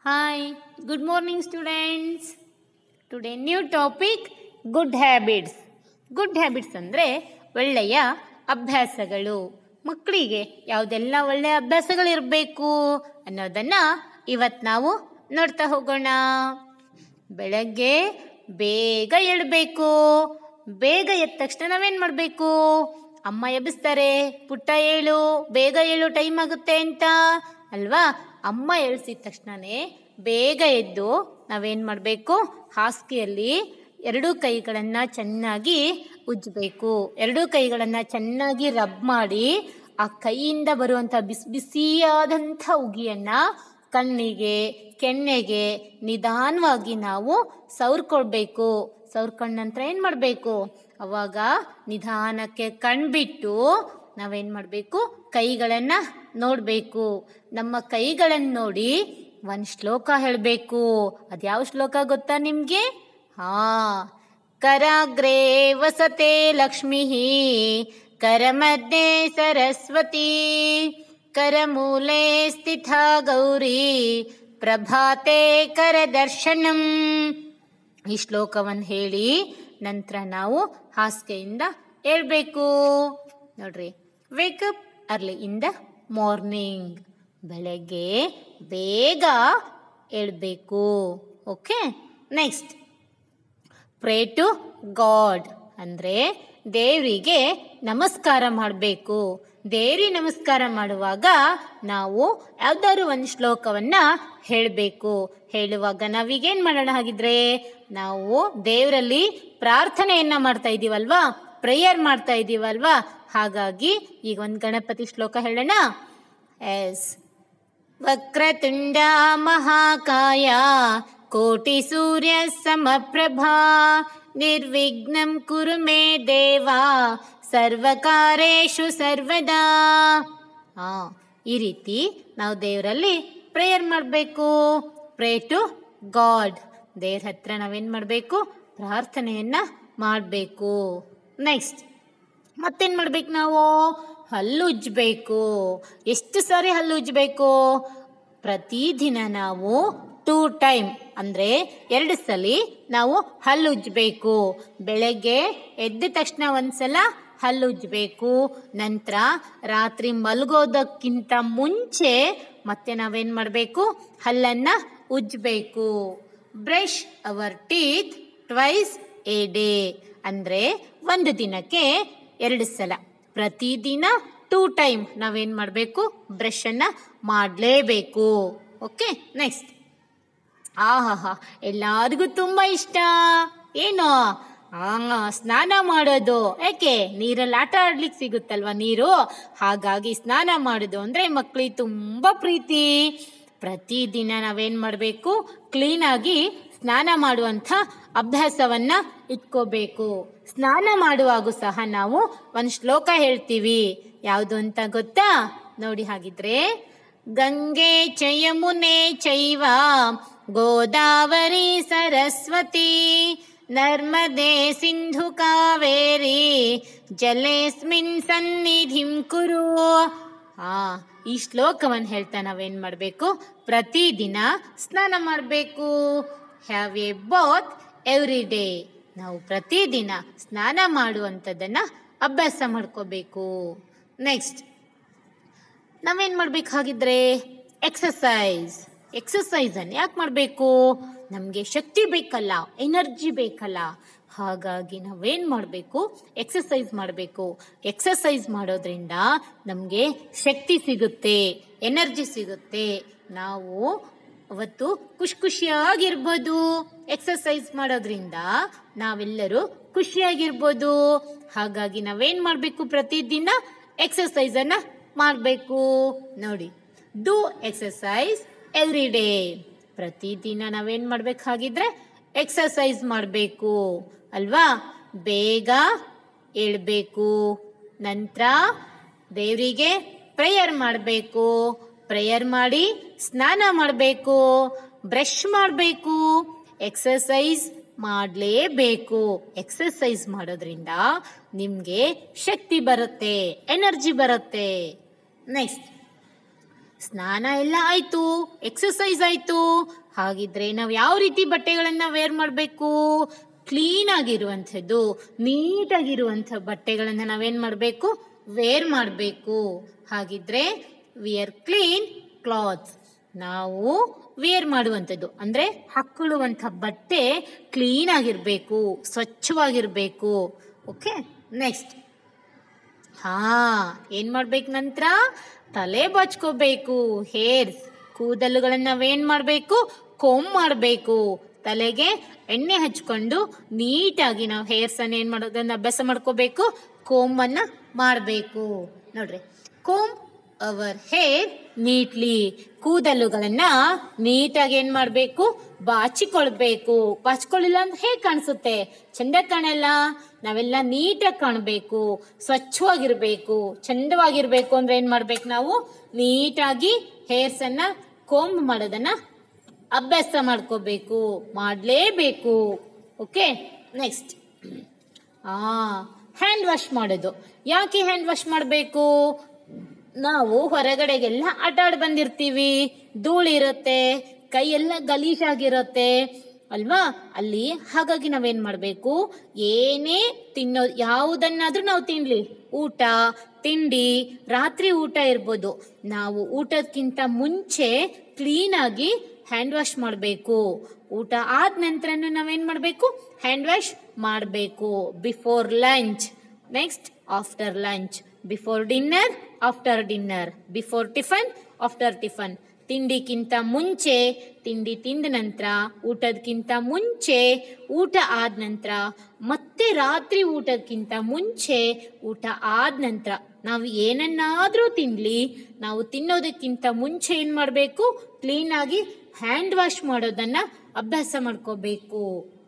Hi, good morning, students. Today, new topic good habits. Good habits ಅಂದರೆ ಒಳ್ಳೆಯ ಅಭ್ಯಾಸಗಳು ಮಕ್ಕಳಿಗೆ ಯಾವುದೆಲ್ಲ ಒಳ್ಳೆಯ ಅಭ್ಯಾಸಗಳಿರಬೇಕು ಅನ್ನೋದನ್ನು ಇವತ್ತು ನಾವು ನೋಡ್ತಾ ಹೋಗೋಣ ಬೆಳಗ್ಗೆ ಬೇಗ ಏಳಬೇಕು ಬೇಗ ಎದ್ದ ತಕ್ಷಣ ನಾವೇನು ಮಾಡಬೇಕು ಅಮ್ಮ ಎಬ್ಬಿಸ್ತಾರೆ ಪುಟ್ಟ ಏಳು ಬೇಗ ಏಳು ಟೈಮ್ ಆಗುತ್ತೆ ಅಂತ ಅಲ್ವಾ ಅಮ್ಮ ಎಳ್ಸಿದ ತಕ್ಷಣನೇ ಬೇಗ ಎದ್ದು ನಾವೇನು ಮಾಡಬೇಕು ಹಾಸಿಗೆಯಲ್ಲಿ ಎರಡೂ ಕೈಗಳನ್ನು ಚೆನ್ನಾಗಿ ಉಜ್ಜಬೇಕು ಎರಡೂ ಕೈಗಳನ್ನು ಚೆನ್ನಾಗಿ ರಬ್ ಮಾಡಿ ಆ ಕೈಯಿಂದ ಬರುವಂಥ ಬಿಸಿ ಬಿಸಿಯಾದಂಥ ಉಗಿಯನ್ನು ಕಣ್ಣಿಗೆ ಕೆನ್ನೆಗೆ ನಿಧಾನವಾಗಿ ನಾವು ಸವರ್ಕೊಳ್ಬೇಕು ಸವರ್ಕೊಂಡ ನಂತರ ಏನು ಮಾಡಬೇಕು ಅವಾಗ ನಿಧಾನಕ್ಕೆ ಕಣ್ಬಿಟ್ಟು ನಾವೇನು ಮಾಡಬೇಕು ಕೈಗಳನ್ನು ನೋಡಬೇಕು ನಮ್ಮ ಕೈಗಳನ್ನು ನೋಡಿ ಒಂದು ಶ್ಲೋಕ ಹೇಳಬೇಕು ಅದ್ಯಾವ ಶ್ಲೋಕ ಗೊತ್ತಾ ನಿಮಗೆ ಹಾ ಕರಾಗ್ರೇ ವಸತೆ ಲಕ್ಷ್ಮೀ ಕರಮಧ್ಯೆ ಸರಸ್ವತಿ ಕರಮೂಲೆ ಸ್ಥಿತ ಗೌರಿ ಪ್ರಭಾತೆ ಕರದರ್ಶನಂ ಈ ಶ್ಲೋಕವನ್ನು ಹೇಳಿ ನಂತರ ನಾವು ಹಾಸಿಗೆಯಿಂದ ಹೇಳ್ಬೇಕು ನೋಡ್ರಿ wake up early in the morning ಬೆಳಗ್ಗೆ ಬೇಗ ಏಳಬೇಕು okay next pray to god ಅಂದರೆ ದೇವರಿಗೆ ನಮಸ್ಕಾರ ಮಾಡಬೇಕು ದೇವ್ರಿಗೆ ನಮಸ್ಕಾರ ಮಾಡುವಾಗ ನಾವು ಯಾವ್ದಾದ್ರು ಒಂದು ಶ್ಲೋಕವನ್ನು ಹೇಳಬೇಕು ಹೇಳುವಾಗ ನಾವೀಗೇನು ಮಾಡೋಣ ಹಾಗಿದ್ರೆ ನಾವು ದೇವರಲ್ಲಿ ಪ್ರಾರ್ಥನೆಯನ್ನ ಮಾಡ್ತಾ ಇದ್ದೀವಲ್ವಾ ಪ್ರೇಯರ್ ಮಾಡ್ತಾ ಇದ್ದೀವಲ್ವಾ ಹಾಗಾಗಿ ಈಗ ಒಂದು ಗಣಪತಿ ಶ್ಲೋಕ ಹೇಳೋಣ ಎಸ್ ವಕ್ರತುಂಡ ಮಹಾಕಾಯ ಕೋಟಿ ಸೂರ್ಯ ಸಮಪ್ರಭಾ ನಿರ್ವಿಘ್ನಂ ಕುರು ಮೇ ದೇವ ಸರ್ವಕಾರೇಶು ಸರ್ವದಾ ಆ ಈ ರೀತಿ ನಾವು ದೇವರಲ್ಲಿ ಪ್ರೇಯರ್ ಮಾಡಬೇಕು ಪ್ರೇ ಟು ಗಾಡ್ ದೇವ್ರ ಹತ್ರ ನಾವೇನು ಮಾಡಬೇಕು ಪ್ರಾರ್ಥನೆಯನ್ನ ಮಾಡಬೇಕು ನೆಕ್ಸ್ಟ್ ಮತ್ತೇನು ಮಾಡ್ಬೇಕು ನಾವು ಹಲ್ಲು ಉಜ್ಜಬೇಕು ಎಷ್ಟು ಸಾರಿ ಹಲ್ಲು ಉಜ್ಜಬೇಕು ಪ್ರತಿದಿನ ನಾವು ಟೂ ಟೈಮ್ ಅಂದರೆ ಎರಡು ಸಲ ನಾವು ಹಲ್ಲು ಉಜ್ಜಬೇಕು ಬೆಳಗ್ಗೆ ಎದ್ದ ತಕ್ಷಣ ಒಂದ್ಸಲ ಹಲ್ಲು ಉಜ್ಜಬೇಕು ನಂತರ ರಾತ್ರಿ ಮಲಗೋದಕ್ಕಿಂತ ಮುಂಚೆ ಮತ್ತೆ ನಾವೇನು ಮಾಡಬೇಕು ಹಲ್ಲನ್ನು ಉಜ್ಜಬೇಕು brush our teeth twice a day ಅಂದರೆ ಒಂದು ದಿನಕ್ಕೆ ಎರಡು ಸಲ ಪ್ರತಿದಿನ ಟೂ ಟೈಮ್ ನಾವೇನು ಮಾಡಬೇಕು ಬ್ರಷನ್ನು ಮಾಡಲೇಬೇಕು ಓಕೆ ನೆಕ್ಸ್ಟ್ ಆಹಾ ಎಲ್ಲರಿಗೂ ತುಂಬ ಇಷ್ಟ ಏನು ಆ ಸ್ನಾನ ಮಾಡೋದು ಯಾಕೆ ನೀರಲ್ಲಿ ಆಟ ಆಡ್ಲಿಕ್ಕೆ ಸಿಗುತ್ತಲ್ವಾ ನೀರು ಹಾಗಾಗಿ ಸ್ನಾನ ಮಾಡೋದು ಅಂದರೆ ಮಕ್ಕಳಿಗೆ ತುಂಬ ಪ್ರೀತಿ ಪ್ರತಿದಿನ ನಾವೇನು ಮಾಡಬೇಕು ಕ್ಲೀನಾಗಿ ಸ್ನಾನ ಮಾಡುವಂಥ ಅಭ್ಯಾಸವನ್ನ ಇಟ್ಕೋಬೇಕು ಸ್ನಾನ ಮಾಡುವಾಗೂ ಸಹ ನಾವು ಒಂದು ಶ್ಲೋಕ ಹೇಳ್ತೀವಿ ಯಾವುದು ಅಂತ ಗೊತ್ತಾ ನೋಡಿ ಹಾಗಿದ್ರೆ ಗಂಗೆ ಚಯಮುನೆ ಚೈವ ಗೋದಾವರಿ ಸರಸ್ವತಿ ನರ್ಮದೆ ಸಿಂಧು ಕಾವೇರಿ ಜಲೇಸ್ಮಿನ್ ಸನ್ನಿಧಿಂ ಕುರು ಆ ಈ ಶ್ಲೋಕವನ್ನು ಹೇಳ್ತಾ ನಾವೇನು ಮಾಡಬೇಕು ಪ್ರತಿದಿನ ಸ್ನಾನ ಮಾಡಬೇಕು have a bath every day ನಾವು ಪ್ರತಿದಿನ ಸ್ನಾನ ಮಾಡುವಂಥದ್ದನ್ನು ಅಭ್ಯಾಸ ಮಾಡ್ಕೋಬೇಕು ನೆಕ್ಸ್ಟ್ ನಾವೇನು ಮಾಡ್ಬೇಕು ಹಾಗಿದ್ರೆ ಎಕ್ಸಸೈಸ್ ಎಕ್ಸಸೈಸನ್ನು ಯಾಕೆ ಮಾಡಬೇಕು ನಮಗೆ ಶಕ್ತಿ ಬೇಕಲ್ಲ ಎನರ್ಜಿ ಬೇಕಲ್ಲ ಹಾಗಾಗಿ ನಾವೇನು ಮಾಡಬೇಕು ಎಕ್ಸಸೈಸ್ ಮಾಡಬೇಕು ಎಕ್ಸಸೈಸ್ ಮಾಡೋದ್ರಿಂದ ನಮಗೆ ಶಕ್ತಿ ಸಿಗುತ್ತೆ ಎನರ್ಜಿ ಸಿಗುತ್ತೆ ನಾವು ಅವತ್ತು ಖುಷಿ ಖುಷಿಯಾಗಿರ್ಬೋದು ಎಕ್ಸಸೈಸ್ ಮಾಡೋದ್ರಿಂದ ನಾವೆಲ್ಲರೂ ಖುಷಿಯಾಗಿರ್ಬೋದು ಹಾಗಾಗಿ ನಾವೇನು ಮಾಡಬೇಕು ಪ್ರತಿದಿನ ಎಕ್ಸಸೈಸನ್ನು ಮಾಡಬೇಕು ನೋಡಿ ಡೂ ಎಕ್ಸಸೈಸ್ ಎವ್ರಿ ಡೇ ಪ್ರತಿದಿನ ನಾವೇನು ಮಾಡ್ಬೇಕು ಹಾಗಿದ್ರೆ ಎಕ್ಸಸೈಸ್ ಮಾಡಬೇಕು ಅಲ್ವಾ ಬೇಗ ಏಳಬೇಕು ನಂತರ ದೇವರಿಗೆ ಪ್ರೇಯರ್ ಮಾಡಬೇಕು ಪ್ರೇಯರ್ ಮಾಡಿ ಸ್ನಾನ ಮಾಡಬೇಕು ಬ್ರಷ್ ಮಾಡಬೇಕು ಎಕ್ಸಸೈಸ್ ಮಾಡಲೇಬೇಕು ಎಕ್ಸಸೈಸ್ ಮಾಡೋದ್ರಿಂದ ನಿಮಗೆ ಶಕ್ತಿ ಬರುತ್ತೆ ಎನರ್ಜಿ ಬರುತ್ತೆ ನೆಕ್ಸ್ಟ್ ಸ್ನಾನ ಎಲ್ಲ ಆಯ್ತು ಎಕ್ಸಸೈಸ್ ಆಯ್ತು ಹಾಗಿದ್ರೆ ನಾವು ಯಾವ ರೀತಿ ಬಟ್ಟೆಗಳನ್ನ ವೇರ್ ಮಾಡಬೇಕು ಕ್ಲೀನ್ ಆಗಿರುವಂಥದ್ದು ನೀಟಾಗಿರುವಂಥ ಬಟ್ಟೆಗಳನ್ನ ನಾವೇನ್ ಮಾಡಬೇಕು ವೇರ್ ಮಾಡಬೇಕು ಹಾಗಿದ್ರೆ ವಿಯರ್ ಕ್ಲೀನ್ ಕ್ಲಾತ್ಸ್ ನಾವು ವೇರ್ ಮಾಡುವಂಥದ್ದು ಅಂದ್ರೆ ಹಾಕೊಳ್ಳುವಂಥ ಬಟ್ಟೆ ಕ್ಲೀನ್ ಆಗಿರ್ಬೇಕು ಸ್ವಚ್ಛವಾಗಿರ್ಬೇಕು ಓಕೆ ನೆಕ್ಸ್ಟ್ ಹಾ ಏನ್ ಮಾಡ್ಬೇಕು ನಂತರ ತಲೆ ಬಚ್ಕೋಬೇಕು ಹೇರ್ಸ್ ಕೂದಲುಗಳನ್ನ ನಾವೇನ್ ಮಾಡ್ಬೇಕು ಕೊಮ್ ಮಾಡ್ಬೇಕು ತಲೆಗೆ ಎಣ್ಣೆ ಹಚ್ಕೊಂಡು ನೀಟಾಗಿ ನಾವು ಹೇರ್ಸ್ ಅನ್ನ ಏನ್ ಮಾಡೋದನ್ನ ಅಭ್ಯಾಸ ಮಾಡ್ಕೋಬೇಕು ಕೋಮ್ ಅನ್ನ ಮಾಡಬೇಕು ನೋಡ್ರಿ ಕೋಮ್ ಅವರ್ ಹೇರ್ ನೀಟ್ಲಿ ಕೂದಲುಗಳನ್ನ ನೀಟಾಗಿ ಏನ್ ಮಾಡ್ಬೇಕು ಬಾಚಿಕೊಳ್ಬೇಕು ಬಾಚಿಕೊಳ್ಳಿಲ್ಲ ಅಂತ ಹೇಗ್ ಕಾಣಿಸುತ್ತೆ ಚಂದ ಕಾಣಲ್ಲ ನಾವೆಲ್ಲ ನೀಟಾಗಿ ಕಾಣಬೇಕು ಸ್ವಚ್ಛವಾಗಿರ್ಬೇಕು ಚಂದವಾಗಿರ್ಬೇಕು ಅಂದ್ರೆ ಏನ್ ಮಾಡ್ಬೇಕು ನಾವು ನೀಟಾಗಿ ಹೇರ್ಸ್ ಅನ್ನ ಕೋಂಬ್ ಮಾಡೋದನ್ನ ಅಭ್ಯಾಸ ಮಾಡ್ಕೋಬೇಕು ಮಾಡ್ಲೇಬೇಕು ಓಕೆ ನೆಕ್ಸ್ಟ್ ಆ ಹ್ಯಾಂಡ್ ವಾಶ್ ಮಾಡೋದು ಯಾಕೆ ಹ್ಯಾಂಡ್ ವಾಶ್ ಮಾಡಬೇಕು ನಾವು ಹೊರಗಡೆಗೆಲ್ಲ ಆಟ ಆಡ್ ಬಂದಿರ್ತೀವಿ ಧೂಳಿರುತ್ತೆ ಕೈಯೆಲ್ಲ ಗಲೀಜಾಗಿರುತ್ತೆ ಅಲ್ವಾ ಅಲ್ಲಿ ಹಾಗಾಗಿ ನಾವೇನ್ ಮಾಡಬೇಕು ಏನೇ ತಿನ್ನೋ ಯಾವುದನ್ನಾದ್ರೂ ನಾವು ತಿನ್ಲಿ ಊಟ ತಿಂಡಿ ರಾತ್ರಿ ಊಟ ಇರ್ಬೋದು ನಾವು ಊಟಕ್ಕಿಂತ ಮುಂಚೆ ಕ್ಲೀನ್ ಆಗಿ ಹ್ಯಾಂಡ್ ವಾಶ್ ಮಾಡಬೇಕು ಊಟ ಆದ ನಂತರನೂ ನಾವೇನ್ ಮಾಡಬೇಕು ಹ್ಯಾಂಡ್ ವಾಶ್ ಮಾಡಬೇಕು before lunch next after lunch before dinner after dinner before tiffin after tiffin ತಿಂಡಿಕ್ಕಿಂತ ಮುಂಚೆ ತಿಂಡಿ ತಿಂದ ನಂತರ ಊಟದಕ್ಕಿಂತ ಮುಂಚೆ ಊಟ ಆದ ನಂತರ ಮತ್ತೆ ರಾತ್ರಿ ಊಟಕ್ಕಿಂತ ಮುಂಚೆ ಊಟ ಆದ ನಂತರ ನಾವು ಏನನ್ನಾದ್ರೂ ತಿನ್ಲಿ ನಾವು ತಿನ್ನೋದಕ್ಕಿಂತ ಮುಂಚೆ ಏನ್ ಮಾಡಬೇಕು ಕ್ಲೀನ್ ಆಗಿ ಹ್ಯಾಂಡ್ ವಾಶ್ ಮಾಡೋದನ್ನ ಅಭ್ಯಾಸ ಮಾಡ್ಕೋಬೇಕು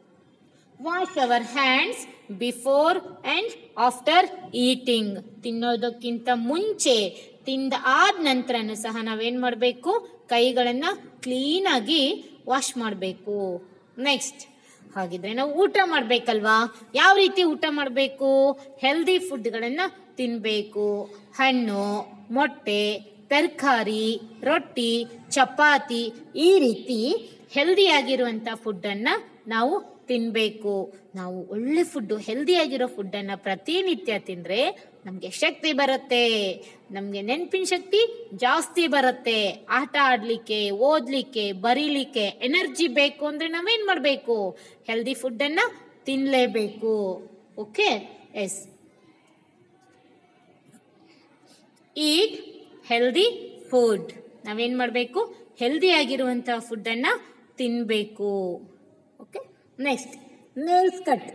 wash our hands before and after eating ತಿನ್ನೋದಕ್ಕಿಂತ ಮುಂಚೆ ತಿಂದ ಆದ ನಂತರನೂ ಸಹ ನಾವೇನ್ ಮಾಡಬೇಕು ಕೈಗಳನ್ನ ಕ್ಲೀನ್ ಆಗಿ ವಾಶ್ ಮಾಡಬೇಕು ನೆಕ್ಸ್ಟ್ ಹಾಗಿದ್ರೆ ನಾವು ಊಟ ಮಾಡ್ಬೇಕಲ್ವಾ ಯಾವ ರೀತಿ ಊಟ ಮಾಡಬೇಕು ಹೆಲ್ದಿ ಫುಡ್ಗಳನ್ನ ತಿನ್ಬೇಕು ಹಣ್ಣು ಮೊಟ್ಟೆ ತರಕಾರಿ ರೊಟ್ಟಿ ಚಪಾತಿ ಈ ರೀತಿ ಹೆಲ್ದಿ ಆಗಿರುವಂತ ಫುಡ್ ಅನ್ನ ನಾವು ತಿನ್ಬೇಕು ನಾವು ಒಳ್ಳೆ ಫುಡ್ ಹೆಲ್ದಿ ಆಗಿರೋ ಫುಡ್ ಅನ್ನ ಪ್ರತಿನಿತ್ಯ ತಿಂದ್ರೆ ನಮ್ಗೆ ಶಕ್ತಿ ಬರುತ್ತೆ ನಮ್ಗೆ ನೆನಪಿನ ಶಕ್ತಿ ಜಾಸ್ತಿ ಬರುತ್ತೆ ಆಟ ಆಡ್ಲಿಕ್ಕೆ ಓದ್ಲಿಕ್ಕೆ ಬರೀಲಿಕ್ಕೆ ಎನರ್ಜಿ ಬೇಕು ಅಂದ್ರೆ ನಾವೇನ್ ಮಾಡ್ಬೇಕು ಹೆಲ್ದಿ ಫುಡ್ ಅನ್ನ ತಿನ್ಲೇಬೇಕು okay yes eat healthy food ನಾವೇನ್ ಮಾಡಬೇಕು ಹೆಲ್ದಿ ಆಗಿರುವಂತಹ ಫುಡ್ ಅನ್ನ ತಿನ್ಬೇಕು ಓಕೆ ನೆಕ್ಸ್ಟ್ ನೇಲ್ಸ್ ಕಟ್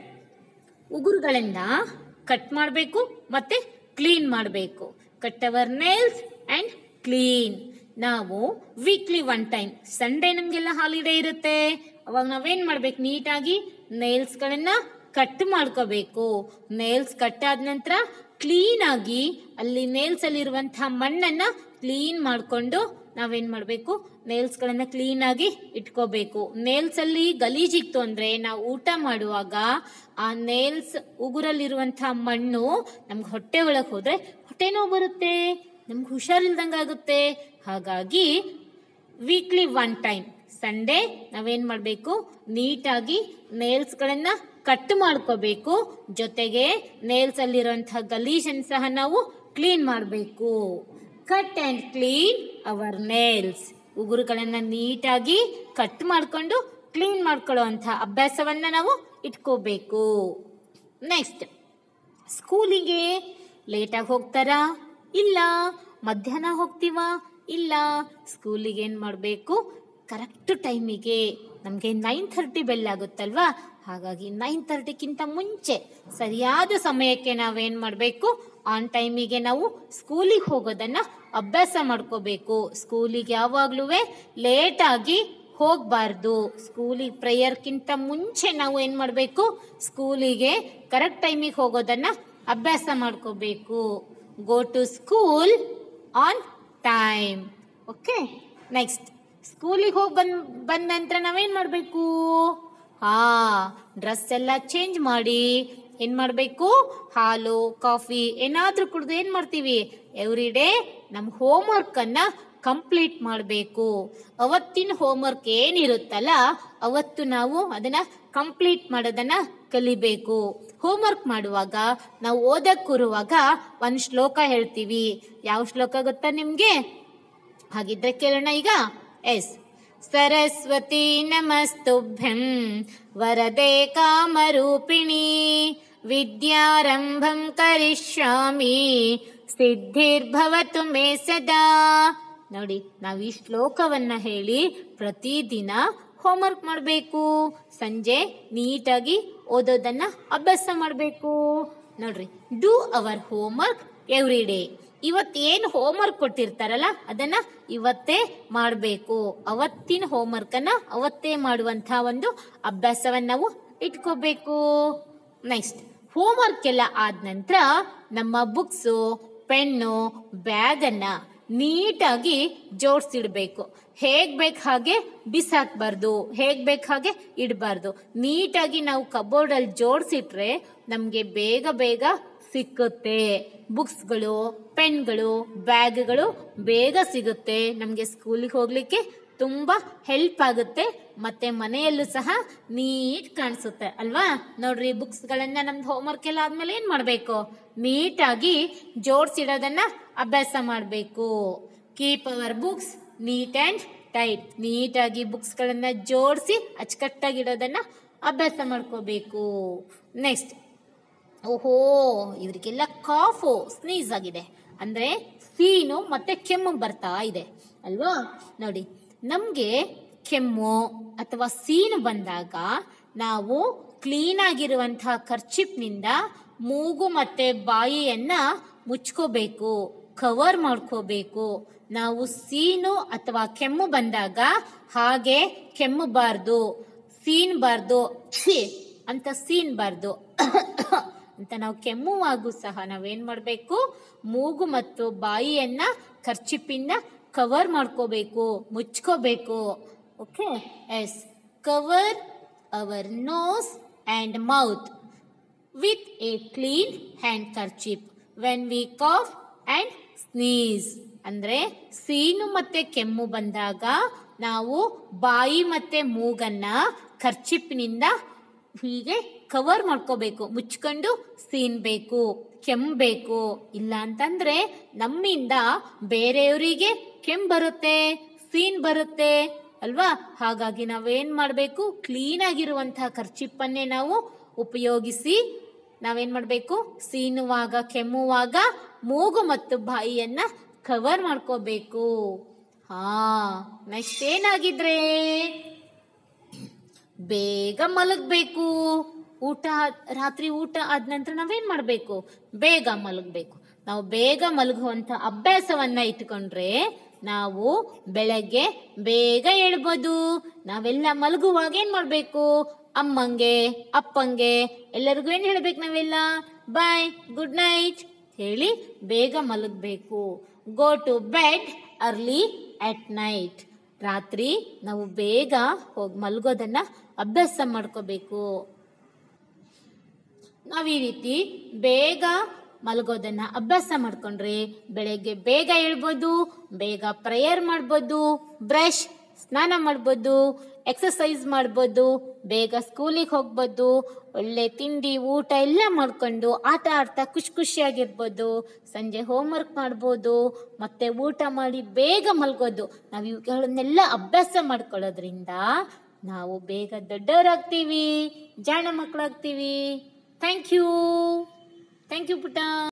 ಉಗುರುಗಳಿಂದ ಕಟ್ ಮಾಡಬೇಕು ಮತ್ತೆ ಕ್ಲೀನ್ ಮಾಡಬೇಕು cut our nails and clean ನಾವು ವೀಕ್ಲಿ ಒನ್ ಟೈಮ್ ಸಂಡೇ ನಮ್ಗೆಲ್ಲ ಹಾಲಿಡೇ ಇರುತ್ತೆ ಅವಾಗ ನಾವೇನ್ ಮಾಡ್ಬೇಕು ನೀಟಾಗಿ ನೇಲ್ಸ್ಗಳನ್ನ ಕಟ್ ಮಾಡ್ಕೋಬೇಕು ನೇಲ್ಸ್ ಕಟ್ ಆದ ನಂತರ ಕ್ಲೀನ್ ಆಗಿ ಅಲ್ಲಿ ನೇಲ್ಸ್ ಅಲ್ಲಿ ಇರುವಂತಹ ಮಣ್ಣನ್ನ ಕ್ಲೀನ್ ಮಾಡ್ಕೊಂಡು ನಾವೇನ್ ಮಾಡ್ಬೇಕು ನೇಲ್ಸ್ ಗಳನ್ನ ಕ್ಲೀನ್ ಆಗಿ ಇಟ್ಕೋಬೇಕು ನೇಲ್ಸ್ ಅಲ್ಲಿ ಗಲೀಜಿತ್ತು ಅಂದ್ರೆ ನಾವು ಊಟ ಮಾಡುವಾಗ ಆ ನೇಲ್ಸ್ ಉಗುರಲ್ಲಿರುವಂತಹ ಮಣ್ಣು ನಮ್ಗೆ ಹೊಟ್ಟೆ ಒಳಗೆ ಹೋದ್ರೆ ಹೊಟ್ಟೆ ನೋವು ಬರುತ್ತೆ ನಮ್ಗೆ ಹುಷಾರಿಲ್ದಂಗ ಆಗುತ್ತೆ ಹಾಗಾಗಿ ವೀಕ್ಲಿ ಒನ್ ಟೈಮ್ ಸಂಡೇ ನಾವೇನ್ ಮಾಡಬೇಕು ನೀಟಾಗಿ ನೇಲ್ಸ್ ಗಳನ್ನ ಕಟ್ ಮಾಡ್ಕೋಬೇಕು ಜೊತೆಗೆ ನೇಲ್ಸ್ ಅಲ್ಲಿರುವಂತಹ ಗಲೀಜನ್ ಸಹ ನಾವು ಕ್ಲೀನ್ ಮಾಡಬೇಕು cut and clean our nails ಉಗುರುಗಳನ್ನ ನೀಟಾಗಿ ಕಟ್ ಮಾಡ್ಕೊಂಡು ಕ್ಲೀನ್ ಮಾಡ್ಕೊಳ್ಳುವಂಥ ಅಭ್ಯಾಸವನ್ನ ನಾವು ಇಟ್ಕೋಬೇಕು ನೆಕ್ಸ್ಟ್ ಸ್ಕೂಲಿಗೆ ಲೇಟಾಗಿ ಹೋಗ್ತಾರಾ ಇಲ್ಲ ಮಧ್ಯಾಹ್ನ ಹೋಗ್ತೀವಾ ಇಲ್ಲ ಸ್ಕೂಲಿಗೆ ಏನು ಮಾಡಬೇಕು ಕರೆಕ್ಟ್ ಟೈಮಿಗೆ ನಮಗೆ ನೈನ್ ಥರ್ಟಿ ಬೆಲ್ ಆಗುತ್ತಲ್ವಾ ಹಾಗಾಗಿ ನೈನ್ ಥರ್ಟಿಗಿಂತ ಮುಂಚೆ ಸರಿಯಾದ ಸಮಯಕ್ಕೆ ನಾವೇನು ಮಾಡಬೇಕು ಆನ್ ಟೈಮಿಗೆ ನಾವು ಸ್ಕೂಲಿಗೆ ಹೋಗೋದನ್ನ ಅಭ್ಯಾಸ ಮಾಡ್ಕೋಬೇಕು ಸ್ಕೂಲಿಗೆ ಯಾವಾಗ್ಲೂ ಲೇಟಾಗಿ ಹೋಗಬಾರ್ದು ಸ್ಕೂಲಿಗೆ ಪ್ರೇಯರ್ಕ್ಕಿಂತ ಮುಂಚೆ ನಾವು ಏನು ಮಾಡಬೇಕು ಸ್ಕೂಲಿಗೆ ಕರೆಕ್ಟ್ ಟೈಮಿಗೆ ಹೋಗೋದನ್ನ ಅಭ್ಯಾಸ ಮಾಡ್ಕೋಬೇಕು go to school on time okay next ಸ್ಕೂಲಿಗೆ ಹೋಗಿ ಬಂದ್ ಬಂದ ನಂತರ ನಾವೇನ್ ಮಾಡಬೇಕು ಹಾ ಡ್ರೆಸ್ ಎಲ್ಲ ಚೇಂಜ್ ಮಾಡಿ ಏನ್ ಮಾಡಬೇಕು ಹಾಲು ಕಾಫಿ ಏನಾದ್ರೂ ಕುಡ್ದು ಏನ್ ಮಾಡ್ತೀವಿ ಎವ್ರಿ ಡೇ ನಮ್ಮ ಹೋಮ್ ವರ್ಕ್ ಅನ್ನ ಕಂಪ್ಲೀಟ್ ಮಾಡಬೇಕು ಅವತ್ತಿನ ಹೋಮ್ವರ್ಕ್ ಏನಿರುತ್ತಲ್ಲ ಅವತ್ತು ನಾವು ಅದನ್ನ ಕಂಪ್ಲೀಟ್ ಮಾಡೋದನ್ನ ಕಲಿಬೇಕು ಹೋಮ್ವರ್ಕ್ ಮಾಡುವಾಗ ನಾವು ಓದಕ್ ಕೂರುವಾಗ ಒಂದು ಶ್ಲೋಕ ಹೇಳ್ತೀವಿ ಯಾವ ಶ್ಲೋಕ ಗೊತ್ತಾ ನಿಮ್ಗೆ ಹಾಗಿದ್ರೆ ಕೇಳೋಣ ಈಗ ಎಸ್ ಸರಸ್ವತಿ ನಮಸ್ತುಭ್ಯಂ ವರದೆ ಕಾಮರೂಪಿಣಿ ವಿದ್ಯಾರಂಭಂ ಕರಿಷ್ಯಾಮಿ ಸಿದ್ಧಿರ್ಭವತು ಮೇ ಸದಾ ನೋಡಿ ನಾವು ಈ ಶ್ಲೋಕವನ್ನ ಹೇಳಿ ಪ್ರತಿದಿನ ಹೋಮ್ವರ್ಕ್ ಮಾಡಬೇಕು ಸಂಜೆ ನೀಟಾಗಿ ಓದೋದನ್ನ ಅಭ್ಯಾಸ ಮಾಡಬೇಕು ನೋಡ್ರಿ do our homework every day ಇವತ್ತು ಏನು ಹೋಮ್ವರ್ಕ್ ಕೊಟ್ಟಿರ್ತಾರಲ್ಲ ಅದನ್ನ ಇವತ್ತೇ ಮಾಡಬೇಕು ಅವತ್ತಿನ ಹೋಮ್ವರ್ಕ್ ಅನ್ನ ಅವತ್ತೇ ಮಾಡುವಂತಹ ಒಂದು ಅಭ್ಯಾಸವನ್ನ ನಾವು ಇಟ್ಕೋಬೇಕು ನೆಕ್ಸ್ಟ್ ಹೋಮ್ವರ್ಕ್ ಎಲ್ಲ ಆದ ನಂತರ ನಮ್ಮ ಬುಕ್ಸು ಪೆನ್ನು ಬ್ಯಾಗನ್ನ ನೀಟಾಗಿ ಜೋಡಿಸಿಡ್ಬೇಕು ಹೇಗ್ ಬೇಕು ಹಾಗೆ ಬಿಸಾಕ್ಬಾರ್ದು ಹೇಗ್ ಬೇಕು ಹಾಗೆ ಇಡಬಾರ್ದು ನೀಟಾಗಿ ನಾವು ಕಬೋರ್ಡಲ್ಲಿ ಜೋಡಿಸಿಟ್ರೆ ನಮಗೆ ಬೇಗ ಬೇಗ ಸಿಕ್ಕುತ್ತೆ ಬುಕ್ಸ್ಗಳು ಪೆನ್ಗಳು ಬ್ಯಾಗ್ಗಳು ಬೇಗ ಸಿಗುತ್ತೆ ನಮಗೆ ಸ್ಕೂಲಿಗೆ ಹೋಗ್ಲಿಕ್ಕೆ ತುಂಬಾ ಹೆಲ್ಪ್ ಆಗುತ್ತೆ ಮತ್ತೆ ಮನೆಯಲ್ಲೂ ಸಹ ನೀಟ್ ಕಾಣಿಸುತ್ತೆ ಅಲ್ವಾ ನೋಡ್ರಿ ಬುಕ್ಸ್ಗಳನ್ನ ನಮ್ದು ಹೋಮ್ವರ್ಕ್ ಎಲ್ಲ ಆದ್ಮೇಲೆ ಏನ್ ಮಾಡ್ಬೇಕು ನೀಟಾಗಿ ಜೋಡಿಸಿಡೋದನ್ನ ಅಭ್ಯಾಸ ಮಾಡಬೇಕು keep our books neat and tight ನೀಟಾಗಿ ಬುಕ್ಸ್ಗಳನ್ನ ಜೋಡಿಸಿ ಅಚ್ಚುಕಟ್ಟಾಗಿಡೋದನ್ನ ಅಭ್ಯಾಸ ಮಾಡ್ಕೋಬೇಕು ನೆಕ್ಸ್ಟ್ ಓಹೋ ಇವರಿಗೆಲ್ಲ ಕಾಫು ಸ್ನೀಸ್ ಆಗಿದೆ ಅಂದ್ರೆ ಸೀನು ಮತ್ತೆ ಕೆಮ್ಮು ಬರ್ತಾ ಇದೆ ಅಲ್ವಾ ನೋಡಿ ನಮ್ಗೆ ಕೆಮ್ಮು ಅಥವಾ ಸೀನು ಬಂದಾಗ ನಾವು ಕ್ಲೀನ್ ಆಗಿರುವಂತಹ ಖರ್ಚಿಪ್ನಿಂದ ಮೂಗು ಮತ್ತೆ ಬಾಯಿಯನ್ನ ಮುಚ್ಕೋಬೇಕು ಕವರ್ ಮಾಡ್ಕೋಬೇಕು ನಾವು ಸೀನು ಅಥವಾ ಕೆಮ್ಮು ಬಂದಾಗ ಹಾಗೆ ಕೆಮ್ಮಬಾರ್ದು ಸೀನ್ಬಾರ್ದು ಛೀ ಅಂತ ಸೀನ್ಬಾರ್ದು ಅಂತ ನಾವು ಕೆಮ್ಮುವಾಗೂ ಸಹ ನಾವೇನ್ ಮಾಡಬೇಕು ಮೂಗು ಮತ್ತು ಬಾಯಿಯನ್ನ ಖರ್ಚಿಪಿಂದ ಕವರ್ ಮಾಡ್ಕೋಬೇಕು ಮುಚ್ಕೋಬೇಕು okay yes cover our nose and mouth with a clean handkerchief when we cough and sneeze ಅಂದ್ರೆ ಸೀನು ಮತ್ತೆ ಕೆಮ್ಮು ಬಂದಾಗ ನಾವು ಬಾಯಿ ಮತ್ತೆ ಮೂಗನ್ನ ಖರ್ಚಿಪ್ನಿಂದ ಹೀಗೆ ಕವರ್ ಮಾಡ್ಕೋಬೇಕು ಮುಚ್ಕೊಂಡು ಸೀನ್ಬೇಕು ಕೆಮ್ಮಬೇಕು ಇಲ್ಲ ಅಂತಂದ್ರೆ ನಮ್ಮಿಂದ ಬೇರೆಯವರಿಗೆ ಕೆಮ್ಮು ಬರುತ್ತೆ ಸೀನ್ ಬರುತ್ತೆ ಅಲ್ವಾ ಹಾಗಾಗಿ ನಾವೇನ್ ಮಾಡಬೇಕು ಕ್ಲೀನ್ ಆಗಿರುವಂತಹ ಖರ್ಚಿಪ್ಪನ್ನೇ ನಾವು ಉಪಯೋಗಿಸಿ ನಾವೇನ್ ಮಾಡಬೇಕು ಸೀನುವಾಗ ಕೆಮ್ಮುವಾಗ ಮೂಗು ಮತ್ತು ಬಾಯಿಯನ್ನ ಕವರ್ ಮಾಡ್ಕೋಬೇಕು ಹಾ ನೆಕ್ಸ್ಟ್ ಏನಾಗಿದ್ರೆ ಬೇಗ ಮಲಗಬೇಕು ಊಟ ರಾತ್ರಿ ಊಟ ಆದ ನಂತರ ನಾವೇನ್ ಮಾಡಬೇಕು ಬೇಗ ಮಲಗಬೇಕು ನಾವು ಬೇಗ ಮಲಗುವಂತ ಅಭ್ಯಾಸವನ್ನ ಇಟ್ಕೊಂಡ್ರೆ ನಾವು ಬೆಳಗ್ಗೆ ಬೇಗ ಹೇಳ್ಬೋದು ನಾವೆಲ್ಲ ಮಲಗುವಾಗ ಏನ್ ಮಾಡ್ಬೇಕು ಅಮ್ಮಂಗೆ ಅಪ್ಪಂಗೆ ಎಲ್ಲರಿಗೂ ಏನ್ ಹೇಳ್ಬೇಕು ನಾವೆಲ್ಲ ಬಾಯ್ ಗುಡ್ ನೈಟ್ ಹೇಳಿ ಬೇಗ ಮಲಗಬೇಕು go to bed early at night ರಾತ್ರಿ ನಾವು ಬೇಗ ಹೋಗಿ ಮಲಗೋದನ್ನ ಅಭ್ಯಾಸ ಮಾಡ್ಕೋಬೇಕು ನಾವ್ ಈ ರೀತಿ ಬೇಗ ಮಲಗೋದನ್ನ ಅಭ್ಯಾಸ ಮಾಡ್ಕೊಂಡ್ರೆ ಬೆಳಗ್ಗೆ ಬೇಗ ಹೇಳ್ಬೋದು ಬೇಗ ಪ್ರೇಯರ್ ಮಾಡ್ಬೋದು ಬ್ರಷ್ ಸ್ನಾನ ಮಾಡ್ಬೋದು ಎಕ್ಸಸೈಸ್ ಮಾಡ್ಬೋದು ಬೇಗ ಸ್ಕೂಲಿಗೆ ಹೋಗ್ಬೋದು ಒಳ್ಳೆ ತಿಂಡಿ ಊಟ ಎಲ್ಲ ಮಾಡ್ಕೊಂಡು ಆಟ ಆಡ್ತಾ ಖುಷಿ ಖುಷಿಯಾಗಿರ್ಬೋದು ಸಂಜೆ ಹೋಮ್ವರ್ಕ್ ಮಾಡ್ಬೋದು ಮತ್ತೆ ಊಟ ಮಾಡಿ ಬೇಗ ಮಲ್ಗೋದು ನಾವು ಇವುಗಳನ್ನೆಲ್ಲ ಅಭ್ಯಾಸ ಮಾಡ್ಕೊಳ್ಳೋದ್ರಿಂದ ನಾವು ಬೇಗ ದೊಡ್ಡವರಾಗ್ತೀವಿ ಜಾಣ ಮಕ್ಕಳಾಗ್ತೀವಿ ಥ್ಯಾಂಕ್ ಯು ಥ್ಯಾಂಕ್ ಯು ಪುಟ